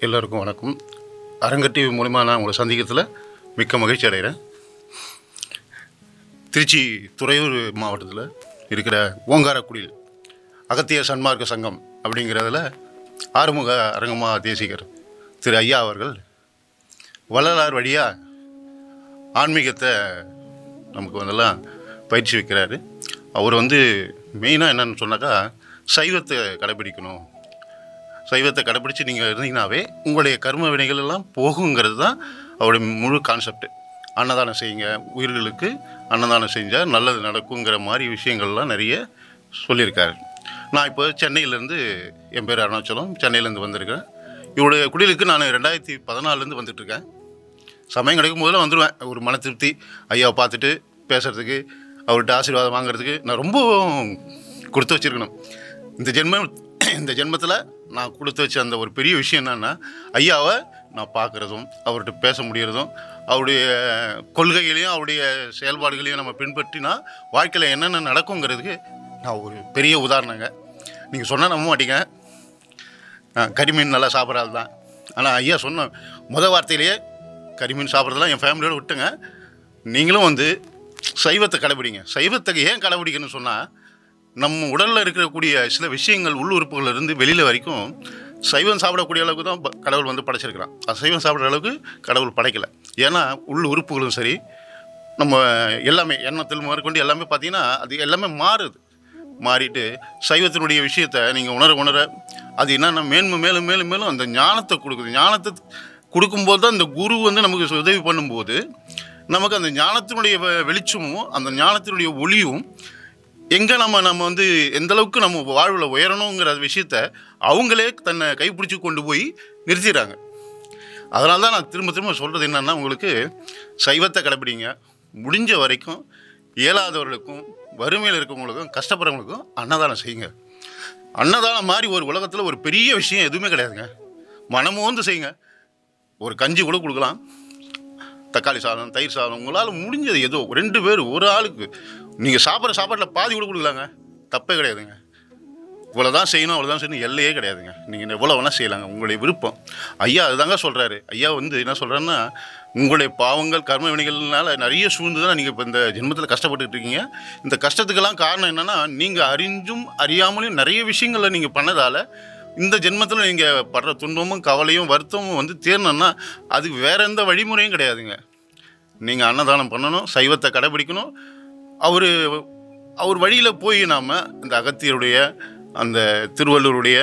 எல்லோருக்கும் வணக்கம் அரங்கர் டிவி மூலிமா நான் உங்களை சந்திக்கிறதுல மிக்க மகிழ்ச்சி அடைகிறேன் திருச்சி துறையூர் மாவட்டத்தில் இருக்கிற ஓங்காரக்குடியில் அகத்திய சன்மார்க்க சங்கம் அப்படிங்கிறதுல ஆறுமுக அரங்கமா தேசிகர் திரு ஐயா அவர்கள் வள்ளலார் வழியாக ஆன்மீகத்தை நமக்கு வந்தெல்லாம் பயிற்சி வைக்கிறாரு அவர் வந்து மெயினாக என்னன்னு சொன்னாக்கா சைவத்தை கடைபிடிக்கணும் சைவத்தை கடைப்பிடிச்சு நீங்கள் இருந்தீங்கன்னாவே உங்களுடைய கர்ம வினைகள் எல்லாம் போகுங்கிறது தான் அவருடைய முழு கான்செப்ட் அன்னதானம் செய்யுங்க உயிர்களுக்கு அன்னதானம் செஞ்சால் நல்லது நடக்குங்கிற மாதிரி விஷயங்கள்லாம் நிறைய சொல்லியிருக்காரு நான் இப்போ சென்னையிலேருந்து என் பேர் அருணாச்சலம் சென்னையிலேருந்து வந்திருக்கேன் இவருடைய குடிலுக்கு நான் ரெண்டாயிரத்தி பதினாலேருந்து வந்துட்டுருக்கேன் சமயம் கிடைக்கும் போதெல்லாம் வந்துடுவேன் ஒரு மன திருப்தி ஐயாவை பார்த்துட்டு பேசுகிறதுக்கு அவர்கிட்ட ஆசீர்வாதம் வாங்குறதுக்கு நான் ரொம்ப கொடுத்து வச்சிருக்கணும் இந்த ஜென்மம் இந்த ஜென்மத்தில் நான் கொடுத்து வச்ச அந்த ஒரு பெரிய விஷயம் என்னென்னா ஐயாவை நான் பார்க்குறதும் அவர்கிட்ட பேச முடியறதும் அவருடைய கொள்கைகளையும் அவருடைய செயல்பாடுகளையும் நம்ம பின்பற்றினா வாழ்க்கையில் என்னென்ன நடக்குங்கிறதுக்கு நான் ஒரு பெரிய உதாரணங்க நீங்கள் சொன்னால் நம்ப மாட்டீங்க நான் கறிமீன் நல்லா சாப்பிட்ற ஆள் தான் ஆனால் ஐயா சொன்ன முத வார்த்தையிலேயே கறிமீன் சாப்பிட்றதெல்லாம் என் ஃபேமிலியோடு விட்டுங்க நீங்களும் வந்து சைவத்தை கடைபிடிங்க சைவத்தை ஏன் கடைபிடிக்கணும்னு சொன்னால் நம்ம உடலில் இருக்கக்கூடிய சில விஷயங்கள் உள் உறுப்புகள் இருந்து வெளியில் வரைக்கும் சைவம் சாப்பிடக்கூடிய அளவுக்கு தான் ப- கடவுள் வந்து படைச்சிருக்கிறான் அசைவம் சாப்பிட்ற அளவுக்கு கடவுள் படைக்கலை ஏன்னா உள் உறுப்புகளும் சரி நம்ம எல்லாமே எண்ணத்தில் முதற்கொண்டு எல்லாமே பார்த்தீங்கன்னா அது எல்லாமே மாறுது மாறிட்டு சைவத்தினுடைய விஷயத்தை நீங்கள் உணர உணர அது என்னென்ன மேன்மை மேலும் மேலும் மேலும் அந்த ஞானத்தை கொடுக்குது ஞானத்தை கொடுக்கும்போது தான் அந்த குரு வந்து நமக்கு உதவி பண்ணும்போது நமக்கு அந்த ஞானத்தினுடைய வெ- வெளிச்சமும் அந்த ஞானத்தினுடைய ஒளியும் எங்கே நம்ம நம்ம வந்து எந்த அளவுக்கு நம்ம வாழ்வில் உயரணுங்கிற விஷயத்த அவங்களே தன்னை கைப்பிடிச்சி கொண்டு போய் நிறுத்திடுறாங்க அதனால தான் நான் திரும்ப திரும்ப சொல்கிறது என்னென்னா உங்களுக்கு சைவத்தை கடைப்பிடிங்க முடிஞ்ச வரைக்கும் இயலாதவர்களுக்கும் வறுமையில் இருக்கவங்களுக்கும் கஷ்டப்படுறவங்களுக்கும் அன்னதானம் செய்யுங்க அன்னதானம் மாதிரி ஒரு உலகத்தில் ஒரு பெரிய விஷயம் எதுவுமே கிடையாதுங்க மனமோந்து செய்யுங்க ஒரு கஞ்சி கூட கொடுக்கலாம் தக்காளி சாதம் தயிர் சாதம் உங்களால் முடிஞ்சது ஏதோ ரெண்டு பேர் ஒரு ஆளுக்கு நீங்கள் சாப்பிட்ற சாப்பாட்டில் பாதி கூட கொடுக்கலாங்க தப்பே கிடையாதுங்க இவ்வளோ தான் செய்யணும் அவ்வளோ தான் செய்யணும் எல்லையே கிடையாதுங்க நீங்கள் எவ்வளோ வேணால் செய்யலாங்க உங்களுடைய விருப்பம் ஐயா அதுதாங்க சொல்கிறாரு ஐயா வந்து என்ன சொல்கிறேன்னா உங்களுடைய பாவங்கள் கர்ம வினைகள்னால நிறைய சூழ்ந்து தான் நீங்கள் இப்போ இந்த ஜென்மத்தில் கஷ்டப்பட்டுட்டு இருக்கீங்க இந்த கஷ்டத்துக்கெல்லாம் காரணம் என்னென்னா நீங்கள் அறிஞ்சும் அறியாமலும் நிறைய விஷயங்களை நீங்கள் பண்ணதால் இந்த ஜென்மத்தில் நீங்கள் படுற துன்பமும் கவலையும் வருத்தமும் வந்து தேரணும்னா அதுக்கு வேற எந்த வழிமுறையும் கிடையாதுங்க நீங்கள் அன்னதானம் பண்ணணும் சைவத்தை கடைபிடிக்கணும் அவர் அவர் வழியில் போய் நாம் இந்த அகத்தியருடைய அந்த திருவள்ளுவருடைய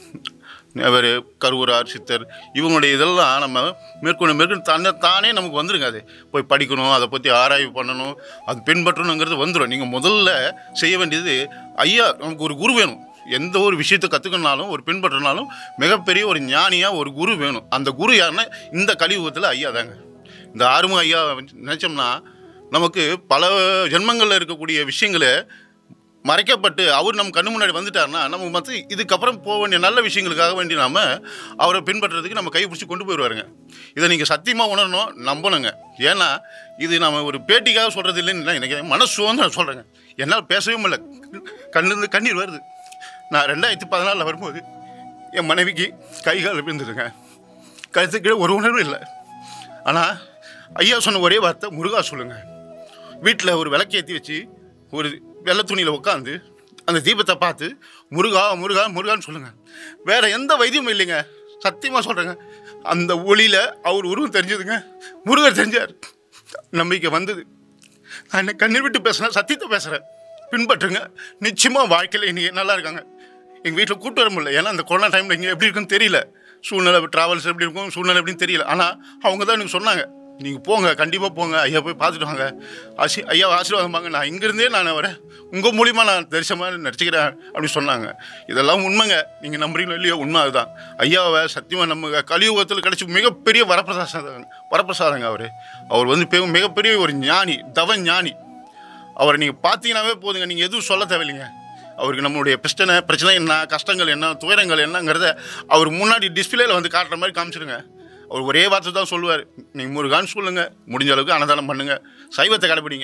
அவர் கருவூரார் சித்தர் இவங்களுடைய இதெல்லாம் நம்ம மேற்கொண்டு மேற்கொண்டு தன்னை தானே நமக்கு வந்துருங்க அது போய் படிக்கணும் அதை பற்றி ஆராய்வு பண்ணணும் அது பின்பற்றணுங்கிறது வந்துடும் நீங்கள் முதல்ல செய்ய வேண்டியது ஐயா நமக்கு ஒரு குரு வேணும் எந்த ஒரு விஷயத்தை கற்றுக்கணுனாலும் ஒரு பின்பற்றினாலும் மிகப்பெரிய ஒரு ஞானியாக ஒரு குரு வேணும் அந்த குரு யாருன்னா இந்த கலியுகத்தில் ஐயா தாங்க இந்த ஆறுமுக ஐயா நினச்சோம்னா நமக்கு பல ஜென்மங்களில் இருக்கக்கூடிய விஷயங்களை மறைக்கப்பட்டு அவர் நம்ம கண்ணு முன்னாடி வந்துட்டாருன்னா நம்ம மற்ற இதுக்கப்புறம் போக வேண்டிய நல்ல விஷயங்களுக்காக வேண்டி நாம அவரை பின்பற்றுறதுக்கு நம்ம கை பிடிச்சி கொண்டு போயிடுவாருங்க இதை நீங்கள் சத்தியமாக உணரணும் நம்பணுங்க ஏன்னா இது நம்ம ஒரு பேட்டிக்காக சொல்கிறது இல்லைன்னு எனக்கு மனசு வந்து நான் சொல்கிறேங்க என்னால் பேசவே முடியல கண்ணிருந்து கண்ணீர் வருது நான் ரெண்டாயிரத்தி பதினாலில் வரும்போது என் மனைவிக்கு கை கால் விழுந்துருங்க கழுத்து கீழே ஒரு உணர்வு இல்லை ஆனால் ஐயா சொன்ன ஒரே வார்த்தை முருகா சொல்லுங்கள் வீட்டில் ஒரு விளக்கேற்றி வச்சு ஒரு வெள்ளை துணியில் உட்காந்து அந்த தீபத்தை பார்த்து முருகா முருகா முருகான்னு சொல்லுங்கள் வேறு எந்த வைத்தியமும் இல்லைங்க சத்தியமாக சொல்கிறேங்க அந்த ஒளியில் அவர் உருவம் தெரிஞ்சதுங்க முருகர் தெரிஞ்சார் நம்பிக்கை வந்தது நான் என்ன கண்ணீர் விட்டு பேசுகிறேன் சத்தியத்தை பேசுகிறேன் பின்பற்றுங்க நிச்சயமாக வாழ்க்கையில் இன்றைக்கி நல்லா இருக்காங்க எங்கள் வீட்டில் கூட்டு வர முடியல ஏன்னா அந்த கொரோனா டைமில் இங்கே எப்படி இருக்குன்னு தெரியல சூழ்நிலை ட்ராவல்ஸ் எப்படி இருக்கும் சூழ்நிலை எப்படின்னு தெரியல ஆனால் அவங்க தான் எனக்கு சொன்னாங்க நீங்கள் போங்க கண்டிப்பாக போங்க ஐயா போய் பார்த்துட்டு வாங்க ஆசி ஐயா ஆசீர்வாதம் வாங்க நான் இங்கேருந்தே நான் வரேன் உங்கள் மூலியமாக நான் தரிசனமாக நடிச்சுக்கிறேன் அப்படின்னு சொன்னாங்க இதெல்லாம் உண்மைங்க நீங்கள் நம்புறீங்களோ இல்லையோ உண்மை அதுதான் ஐயாவை சத்தியமாக நம்ம கலியுகத்தில் கிடைச்ச மிகப்பெரிய வரப்பிரசாதம் வரப்பிரசாதங்க அவர் அவர் வந்து பெ- மிகப்பெரிய ஒரு ஞானி தவ ஞானி அவரை நீங்கள் பார்த்தீங்கன்னாவே போதுங்க நீங்கள் எதுவும் சொல்ல தேவையில்லைங்க அவருக்கு நம்மளுடைய பிரச்சனை பிரச்சனை என்ன கஷ்டங்கள் என்ன துயரங்கள் என்னங்கிறத அவர் முன்னாடி டிஸ்பிளேல வந்து காட்டுற மாதிரி காமிச்சிருங்க அவர் ஒரே வார்த்தை தான் சொல்லுவார் நீங்கள் முருகான்னு சொல்லுங்கள் முடிஞ்ச அளவுக்கு அன்னதானம் பண்ணுங்கள் சைவத்தை கடைப்பிடிங்க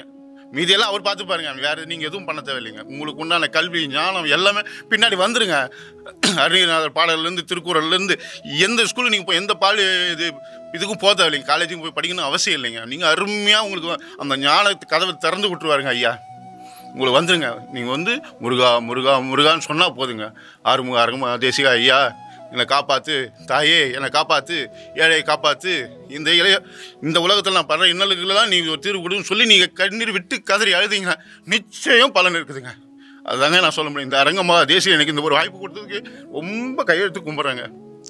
மீதியெல்லாம் அவர் பார்த்து பாருங்க வேறு நீங்கள் எதுவும் பண்ண தேவையில்லைங்க உங்களுக்கு உண்டான கல்வி ஞானம் எல்லாமே பின்னாடி வந்துருங்க அருணகிரிநாதர் பாடல்லேருந்து திருக்குறள்லேருந்து எந்த ஸ்கூலில் நீங்கள் போய் எந்த பால் இது இதுக்கும் போக தேவையில்லைங்க காலேஜுக்கு போய் படிக்கணும் அவசியம் இல்லைங்க நீங்கள் அருமையாக உங்களுக்கு அந்த ஞான கதவை திறந்து விட்டுருவாருங்க ஐயா உங்களுக்கு வந்துருங்க நீங்கள் வந்து முருகா முருகா முருகான்னு சொன்னால் போதுங்க ஆறுமுக அருமா தேசிகா ஐயா என்னை காப்பாற்று தாயே என்னை காப்பாற்று ஏழையை காப்பாற்று இந்த இளைய இந்த உலகத்தில் நான் படுற இன்னலுக்கெல்லாம் நீ ஒரு தீர்வு கொடுன்னு சொல்லி நீங்கள் கண்ணீர் விட்டு கதறி அழுதீங்கன்னா நிச்சயம் பலன் இருக்குதுங்க அதுதாங்க நான் சொல்ல முடியும் இந்த அரங்கம்மா தேசிய எனக்கு இந்த ஒரு வாய்ப்பு கொடுத்ததுக்கு ரொம்ப கையெழுத்து கும்பிட்றாங்க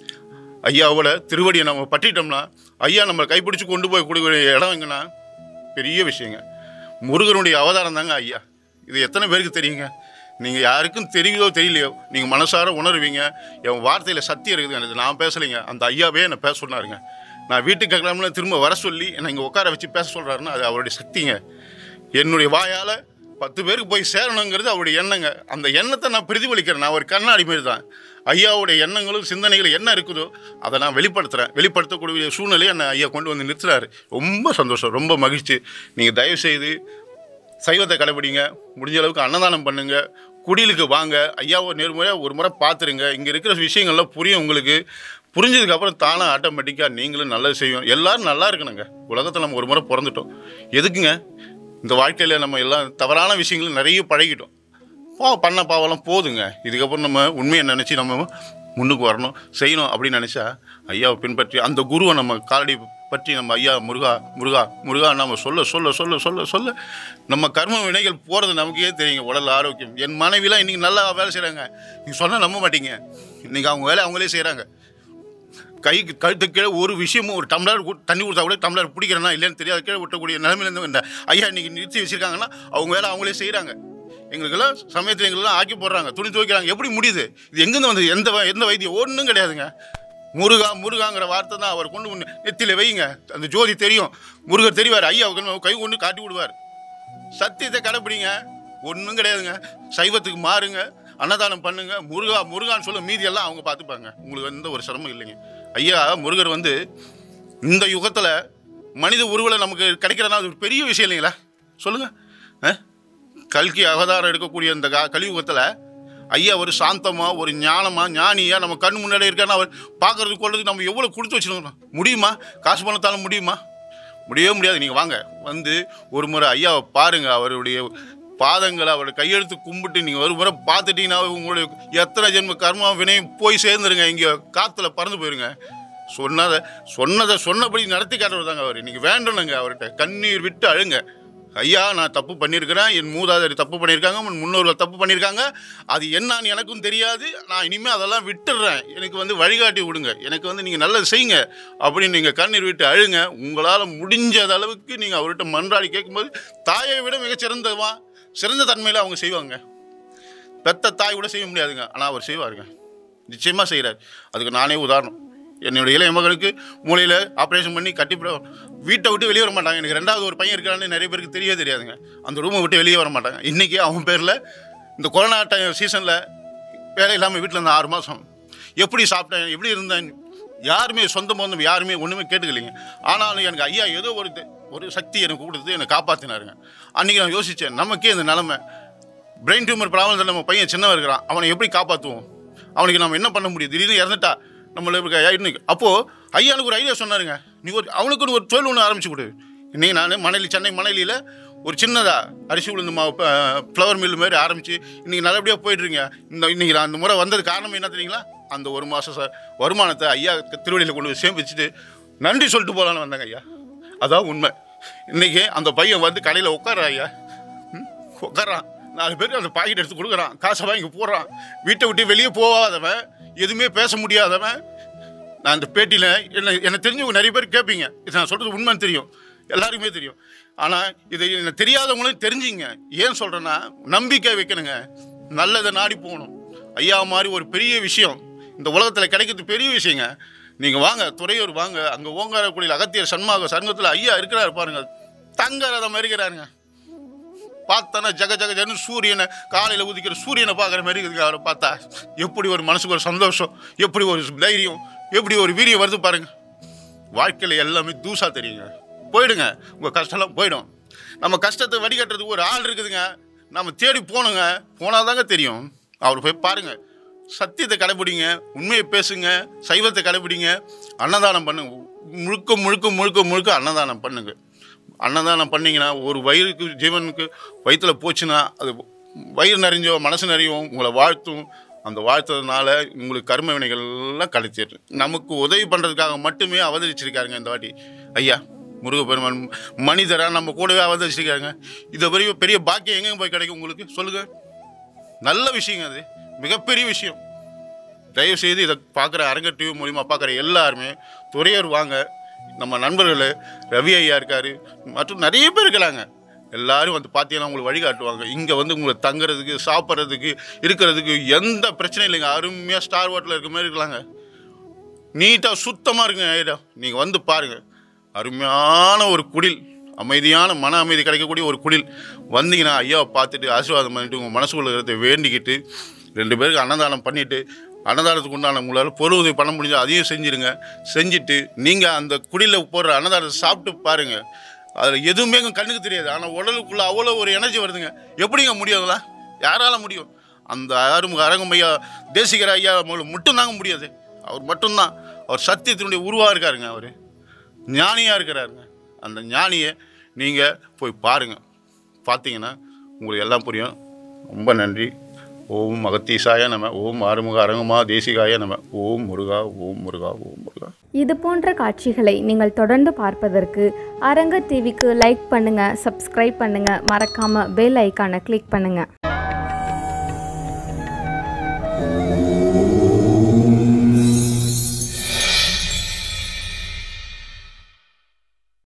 ஐயாவோட திருவடியை நம்ம பற்றிட்டோம்னா ஐயா நம்மளை கைப்பிடிச்சு கொண்டு போய் கொடுக்கக்கூடிய இடம் எங்கன்னா பெரிய விஷயங்க முருகனுடைய அவதாரம் தாங்க ஐயா இது எத்தனை பேருக்கு தெரியுங்க நீங்கள் யாருக்கும் தெரியுதோ தெரியலையோ நீங்கள் மனசார உணர்வீங்க என் வார்த்தையில் சத்தியம் இருக்குதுங்க இது நான் பேசலைங்க அந்த ஐயாவே என்னை பேச சொன்னாருங்க நான் வீட்டுக்கு கிளம்புல திரும்ப வர சொல்லி என்னை இங்கே உட்கார வச்சு பேச சொல்கிறாருன்னா அது அவருடைய சக்திங்க என்னுடைய வாயால் பத்து பேருக்கு போய் சேரணுங்கிறது அவருடைய எண்ணங்க அந்த எண்ணத்தை நான் பிரதிபலிக்கிறேன் நான் ஒரு கண்ணாடி மாரி தான் ஐயாவுடைய எண்ணங்களும் சிந்தனைகள் என்ன இருக்குதோ அதை நான் வெளிப்படுத்துகிறேன் வெளிப்படுத்தக்கூடிய சூழ்நிலையை என்னை ஐயா கொண்டு வந்து நிறுத்துறாரு ரொம்ப சந்தோஷம் ரொம்ப மகிழ்ச்சி நீங்கள் தயவு செய்து சைவத்தை கடைபிடிங்க முடிஞ்ச அளவுக்கு அன்னதானம் பண்ணுங்க குடிலுக்கு வாங்க ஐயாவை நேர்முறையாக ஒரு முறை பார்த்துருங்க இங்கே இருக்கிற விஷயங்கள்லாம் புரியும் உங்களுக்கு புரிஞ்சதுக்கப்புறம் தானாக ஆட்டோமேட்டிக்காக நீங்களும் நல்லது செய்யும் எல்லாரும் நல்லா இருக்கணுங்க உலகத்தில் நம்ம ஒரு முறை பிறந்துட்டோம் எதுக்குங்க இந்த வாழ்க்கையில் நம்ம எல்லாம் தவறான விஷயங்கள் நிறைய பழகிட்டோம் பா பண்ண பாவெல்லாம் போதுங்க இதுக்கப்புறம் நம்ம உண்மையை நினச்சி நம்ம முன்னுக்கு வரணும் செய்யணும் அப்படின்னு நினச்சா ஐயாவை பின்பற்றி அந்த குருவை நம்ம காலடி பற்றி நம்ம ஐயா முருகா முருகா முருகா நம்ம சொல்ல சொல்ல சொல்ல சொல்ல சொல்ல நம்ம கர்ம வினைகள் போகிறது நமக்கே தெரியுங்க உடல் ஆரோக்கியம் என் மனைவிலாம் இன்றைக்கி நல்லா வேலை செய்கிறாங்க நீங்கள் சொன்னால் நம்ப மாட்டீங்க இன்றைக்கி அவங்க வேலை அவங்களே செய்கிறாங்க கைக்கு கழுத்து கீழே ஒரு விஷயமும் ஒரு டம்ளர் கு- தண்ணி கொடுத்தா கூட டம்ளர் பிடிக்கிறேன்னா இல்லைன்னு தெரியாது கீழே விட்டக்கூடிய நிலைமையிலேருந்து இந்த ஐயா இன்னைக்கு நிறுத்தி வச்சிருக்காங்கன்னா அவங்க வேலை அவங்களே செய்கிறாங்க எங்களுக்கெல்லாம் சமயத்தில் எங்களுக்கெல்லாம் ஆக்கி போடுறாங்க துணி துவைக்கிறாங்க எப்படி முடியுது இது எங்கேருந்து வந்து எந்த வ- எந்த வைத்தியம் ஒன்றும் கிடையாதுங்க முருகா முருகாங்கிற வார்த்தை தான் அவர் கொண்டு வந்து நெத்தியில் வைங்க அந்த ஜோதி தெரியும் முருகர் தெரிவார் ஐயா அவருக்கு கை கொண்டு காட்டி விடுவார் சத்தியத்தை கடைப்பிடிங்க ஒன்றும் கிடையாதுங்க சைவத்துக்கு மாறுங்க அன்னதானம் பண்ணுங்க முருகா முருகான்னு சொல்ல மீதி எல்லாம் அவங்க பார்த்துப்பாங்க உங்களுக்கு எந்த ஒரு சிரமம் இல்லைங்க ஐயா முருகர் வந்து இந்த யுகத்தில் மனித உருவலை நமக்கு கிடைக்கிறதுனா அது ஒரு பெரிய விஷயம் இல்லைங்களா சொல்லுங்கள் கல்கி அவதாரம் எடுக்கக்கூடிய இந்த கா கலியுகத்தில் ஐயா ஒரு சாந்தமாக ஒரு ஞானமாக ஞானியாக நம்ம கண் முன்னாடி இருக்கான்னு அவர் பார்க்கறதுக்கு கொள்றதுக்கு நம்ம எவ்வளோ கொடுத்து வச்சுருக்கோம் முடியுமா காசு பணத்தாலும் முடியுமா முடியவே முடியாது நீங்கள் வாங்க வந்து ஒரு முறை ஐயாவை பாருங்கள் அவருடைய பாதங்களை அவருடைய கையெழுத்து கும்பிட்டு நீங்கள் ஒரு முறை பார்த்துட்டீங்கன்னா உங்களுடைய எத்தனை ஜென்ம கர்மா வினையும் போய் சேர்ந்துருங்க இங்கே காற்றுல பறந்து போயிருங்க சொன்னதை சொன்னதை சொன்னபடி நடத்தி காட்டுறது தாங்க அவர் நீங்கள் வேண்டணுங்க அவர்கிட்ட கண்ணீர் விட்டு அழுங்க ஐயா நான் தப்பு பண்ணியிருக்கிறேன் என் மூதாதையர் தப்பு பண்ணியிருக்காங்க என் முன்னோர்கள் தப்பு பண்ணியிருக்காங்க அது என்னன்னு எனக்கும் தெரியாது நான் இனிமேல் அதெல்லாம் விட்டுடுறேன் எனக்கு வந்து வழிகாட்டி விடுங்க எனக்கு வந்து நீங்கள் நல்லது செய்யுங்க அப்படின்னு நீங்கள் கண்ணீர் விட்டு அழுங்க உங்களால் முடிஞ்ச அளவுக்கு நீங்கள் அவர்கிட்ட மன்றாடி கேட்கும்போது தாயை விட மிகச்சிறந்தவா சிறந்த தன்மையில் அவங்க செய்வாங்க பெத்த தாய் கூட செய்ய முடியாதுங்க ஆனால் அவர் செய்வாருங்க நிச்சயமாக செய்கிறார் அதுக்கு நானே உதாரணம் என்னுடைய இளைய மகனுக்கு மூளையில் ஆப்ரேஷன் பண்ணி கட்டி பிற- வீட்டை விட்டு வெளியே வர மாட்டாங்க எனக்கு ரெண்டாவது ஒரு பையன் இருக்கான்னு நிறைய பேருக்கு தெரியவே தெரியாதுங்க அந்த ரூமை விட்டு வெளியே வர மாட்டாங்க இன்றைக்கி அவன் பேரில் இந்த கொரோனா டைம் சீசனில் வேலை இல்லாமல் வீட்டில் இருந்த ஆறு மாதம் எப்படி சாப்பிட்டேன் எப்படி இருந்தேன் யாருமே சொந்த பந்தம் யாருமே ஒன்றுமே கேட்டுக்கலைங்க ஆனாலும் எனக்கு ஐயா ஏதோ ஒரு தெ- ஒரு சக்தி எனக்கு கொடுத்து என்னை காப்பாற்றினாருங்க அன்றைக்கி நான் யோசித்தேன் நமக்கே இந்த நிலமை பிரெயின் டியூமர் ப்ராப்ளம் நம்ம பையன் சின்னவன் இருக்கிறான் அவனை எப்படி காப்பாற்றுவோம் அவனுக்கு நம்ம என்ன பண்ண முடியும் திடீர்னு இறந்துட்டா நம்மளுக்கு இன்னைக்கு அப்போது ஐயானுக்கு ஒரு ஐடியா சொன்னாருங்க நீ ஒரு அவனுக்குன்னு ஒரு தொழில் ஒன்று ஆரம்பிச்சு கொடு இன்னைக்கு நான் மணலி சென்னை மணலியில் ஒரு சின்னதாக அரிசி உளுந்து மாவு ஃப்ளவர் மில் மாதிரி ஆரம்பித்து இன்றைக்கி நல்லபடியாக போயிட்டுருங்க இந்த இன்றைக்கி நான் அந்த முறை வந்தது காரணம் என்ன தெரியுங்களா அந்த ஒரு மாதம் ச வருமானத்தை ஐயா திருவள்ளியில் கொண்டு போய் சேமிச்சுட்டு நன்றி சொல்லிட்டு போகலான்னு வந்தாங்க ஐயா அதான் உண்மை இன்றைக்கி அந்த பையன் வந்து கடையில் உட்கார ஐயா ம், உட்காரான் நாலு பேருக்கு அந்த பாக்கெட் எடுத்து கொடுக்குறான் காசை வாங்கி போடுறான் வீட்டை விட்டு வெளியே போகாதவன் எதுவுமே பேச முடியாதவன் நான் அந்த பேட்டியில் என்ன எனக்கு தெரிஞ்சவங்க நிறைய பேர் கேட்பீங்க இது நான் சொல்கிறது உண்மைன்னு தெரியும் எல்லாருக்குமே தெரியும் ஆனால் இதை எனக்கு தெரியாதவங்களும் தெரிஞ்சுங்க ஏன் சொல்கிறேன்னா நம்பிக்கை வைக்கணுங்க நல்லதை நாடி போகணும் ஐயா மாதிரி ஒரு பெரிய விஷயம் இந்த உலகத்தில் கிடைக்கிறது பெரிய விஷயங்க நீங்கள் வாங்க துறையூர் வாங்க அங்கே ஓங்காரக்குடியில் அகத்தியர் சண்மாக சண்முகத்தில் ஐயா இருக்கிறாரு பாருங்க தங்க ரதம் இருக்கிறாருங்க பார்த்தனா ஜக ஜக ஜன்னு சூரியனை காலையில் உதிக்கிற சூரியனை பார்க்குற மாதிரி இருக்குதுங்க அவரை பார்த்தா எப்படி ஒரு மனசுக்கு ஒரு சந்தோஷம் எப்படி ஒரு தைரியம் எப்படி ஒரு வீரியம் வருது பாருங்க வாழ்க்கையில் எல்லாமே தூசா தெரியுங்க போயிடுங்க உங்கள் கஷ்டம்லாம் போயிடும் நம்ம கஷ்டத்தை வடிகட்டுறதுக்கு ஒரு ஆள் இருக்குதுங்க நம்ம தேடி போகணுங்க போனால் தாங்க தெரியும் அவர் போய் பாருங்க சத்தியத்தை கடைபிடிங்க உண்மையை பேசுங்க சைவத்தை கடைபிடிங்க அன்னதானம் பண்ணுங்க முழுக்க முழுக்க முழுக்க முழுக்க அன்னதானம் பண்ணுங்க அன்னதானம் பண்ணீங்கன்னா ஒரு வயிறுக்கு ஜீவனுக்கு வயிற்றுல போச்சுன்னா அது வயிறு நிறைஞ்சோ மனசு நிறையும் உங்களை வாழ்த்தும் அந்த வாழ்த்ததுனால உங்களுக்கு கர்ம வினைகள் எல்லாம் கழிச்சிடும் நமக்கு உதவி பண்ணுறதுக்காக மட்டுமே அவதரிச்சிருக்காருங்க இந்த வாட்டி ஐயா முருகப்பெருமான் மனிதராக நம்ம கூடவே அவதரிச்சிருக்காருங்க இதை பெரிய பெரிய பாக்கியம் எங்கே போய் கிடைக்கும் உங்களுக்கு சொல்லுங்கள் நல்ல விஷயங்க அது மிகப்பெரிய விஷயம் தயவு செய்து இதை பார்க்குற அரங்க டிவி மூலிமா பார்க்குற எல்லாருமே துறையூர் வாங்க நம்ம நண்பர்கள் ரவி ஐயா இருக்கார் மற்றும் நிறைய பேர் இருக்கிறாங்க எல்லாரும் வந்து பார்த்தீங்கன்னா உங்களுக்கு வழிகாட்டுவாங்க இங்கே வந்து உங்களை தங்குறதுக்கு சாப்பிட்றதுக்கு இருக்கிறதுக்கு எந்த பிரச்சனையும் இல்லைங்க அருமையாக ஸ்டார் ஹோட்டலில் இருக்க மாதிரி இருக்கலாங்க நீட்டாக சுத்தமாக இருக்குங்க ஐயா நீங்கள் வந்து பாருங்கள் அருமையான ஒரு குடில் அமைதியான மன அமைதி கிடைக்கக்கூடிய ஒரு குடில் வந்தீங்கன்னா ஐயாவை பார்த்துட்டு ஆசீர்வாதம் பண்ணிட்டு உங்கள் மனசுக்குள்ள இருக்கிறத வேண்டிக்கிட்டு ரெண்டு பேருக்கு அன்னதானம் பண்ணிவிட்டு அன்னதானத்துக்கு உண்டான உங்களால் பொருள் உதவி பண்ண முடிஞ்சால் அதையும் செஞ்சுருங்க செஞ்சுட்டு நீங்கள் அந்த குடியில் போடுற அன்னதானத்தை சாப்பிட்டு பாருங்கள் அதில் எதுவுமே எங்கள் கண்ணுக்கு தெரியாது ஆனால் உடலுக்குள்ளே அவ்வளோ ஒரு எனர்ஜி வருதுங்க எப்படிங்க முடியாதுங்களா யாரால முடியும் அந்த அருமுக அரங்கமையா தேசிகர ஐயா மூலம் மட்டும்தாங்க முடியாது அவர் மட்டும்தான் அவர் சத்தியத்தினுடைய உருவாக இருக்காருங்க அவர் ஞானியாக இருக்கிறாருங்க அந்த ஞானியை நீங்கள் போய் பாருங்கள் பார்த்தீங்கன்னா உங்களுக்கு எல்லாம் புரியும் ரொம்ப நன்றி ஓம் அகத்தீசாய நம ஓம் ஆறுமுக அரங்கமா தேசிகாய நம ஓம் முருகா ஓம் முருகா ஓம் முருகா இது போன்ற காட்சிகளை நீங்கள் தொடர்ந்து பார்ப்பதற்கு அரங்க டிவிக்கு லைக் பண்ணுங்கள் சப்ஸ்கிரைப் பண்ணுங்கள் மறக்காமல் பெல் ஐக்கானை கிளிக் பண்ணுங்கள்